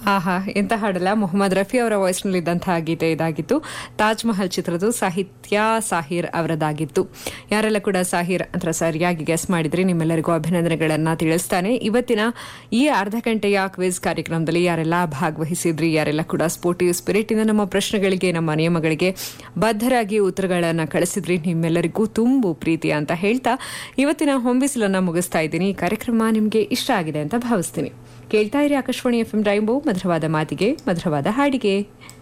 ಆಹಾ ಎಂತ ಹಾಡಲ್ಲ ಮೊಹಮ್ಮದ್ ರಫಿ ಅವರ ವಾಯ್ಸ್ನಲ್ಲಿದ್ದಂತಹ ಗೀತೆ ಇದಾಗಿತ್ತು ತಾಜ್ ಮಹಲ್ ಚಿತ್ರದ ಸಾಹಿತ್ಯ ಸಾಹಿರ್ ಅವರದಾಗಿತ್ತು ಯಾರೆಲ್ಲ ಕೂಡ ಸಾಹಿರ್ ಅಂತ ಸರಿಯಾಗಿ ಗೆಸ್ ಮಾಡಿದ್ರಿ ನಿಮ್ಮೆಲ್ಲರಿಗೂ ಅಭಿನಂದನೆಗಳನ್ನ ತಿಳಿಸ್ತಾನೆ ಇವತ್ತಿನ ಈ ಅರ್ಧ ಗಂಟೆಯ ಕ್ವಿಜ್ ಕಾರ್ಯಕ್ರಮದಲ್ಲಿ ಯಾರೆಲ್ಲ ಭಾಗವಹಿಸಿದ್ರಿ ಯಾರೆಲ್ಲ ಕೂಡ ಸ್ಪೋರ್ಟಿವ್ ಸ್ಪಿರಿಟ್ ಇಂದ ನಮ್ಮ ಪ್ರಶ್ನೆಗಳಿಗೆ ನಮ್ಮ ನಿಯಮಗಳಿಗೆ ಬದ್ಧರಾಗಿ ಉತ್ತರಗಳನ್ನು ಕಳಿಸಿದ್ರಿ ನಿಮ್ಮೆಲ್ಲರಿಗೂ ತುಂಬು ಪ್ರೀತಿ ಅಂತ ಹೇಳ್ತಾ ಇವತ್ತಿನ ಹೊಂಬಿಸಿಲನ್ನ ಮುಗಿಸ್ತಾ ಇದ್ದೀನಿ ಈ ಕಾರ್ಯಕ್ರಮ ನಿಮಗೆ ಇಷ್ಟ ಆಗಿದೆ ಅಂತ ಭಾವಿಸ್ತೀನಿ ಕೇಳ್ತಾ ಇರಿ ಆಕಾಶವಾಣಿ ಎಫ್ ಎಂ ರೈಂಬೋ ಮಧುರವಾದ ಮಾತಿಗೆ ಮಧುರವಾದ ಹಾಡಿಗೆ